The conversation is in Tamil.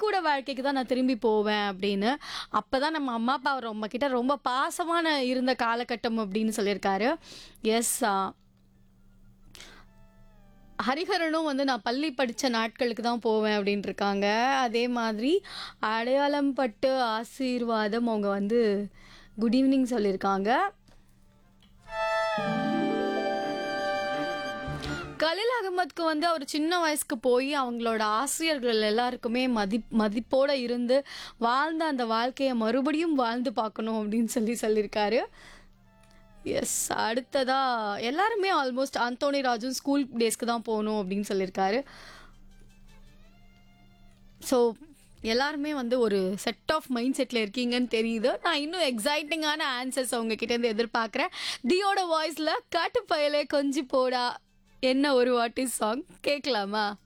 பள்ளிக்கூட வாழ்க்கைக்கு தான் நான் திரும்பி போவேன் அப்படின்னு அப்பதான் நம்ம அம்மா அப்பா ரொம்ப கிட்ட ரொம்ப பாசமான இருந்த காலகட்டம் அப்படின்னு சொல்லியிருக்காரு எஸ் ஹரிஹரனும் வந்து நான் பள்ளி படித்த நாட்களுக்கு தான் போவேன் அப்படின்ட்டு இருக்காங்க அதே மாதிரி அடையாளம் பட்டு ஆசீர்வாதம் அவங்க வந்து குட் ஈவினிங் சொல்லியிருக்காங்க கலில் அகமதுக்கு வந்து அவர் சின்ன வயசுக்கு போய் அவங்களோட ஆசிரியர்கள் எல்லாருக்குமே மதி மதிப்போட இருந்து வாழ்ந்த அந்த வாழ்க்கையை மறுபடியும் வாழ்ந்து பார்க்கணும் அப்படின்னு சொல்லி சொல்லியிருக்காரு எஸ் அடுத்ததா எல்லாருமே ஆல்மோஸ்ட் அந்தோனி ராஜும் ஸ்கூல் டேஸ்க்கு தான் போகணும் அப்படின்னு சொல்லியிருக்காரு ஸோ எல்லாருமே வந்து ஒரு செட் ஆஃப் மைண்ட் செட்டில் இருக்கீங்கன்னு தெரியுது நான் இன்னும் எக்ஸைட்டிங்கான ஆன்சர்ஸ் உங்ககிட்டேருந்து எதிர்பார்க்குறேன் தியோட வாய்ஸில் காட்டு பயலே கொஞ்சி போடா என்ன ஒரு வாட்டி சாங் கேட்கலாமா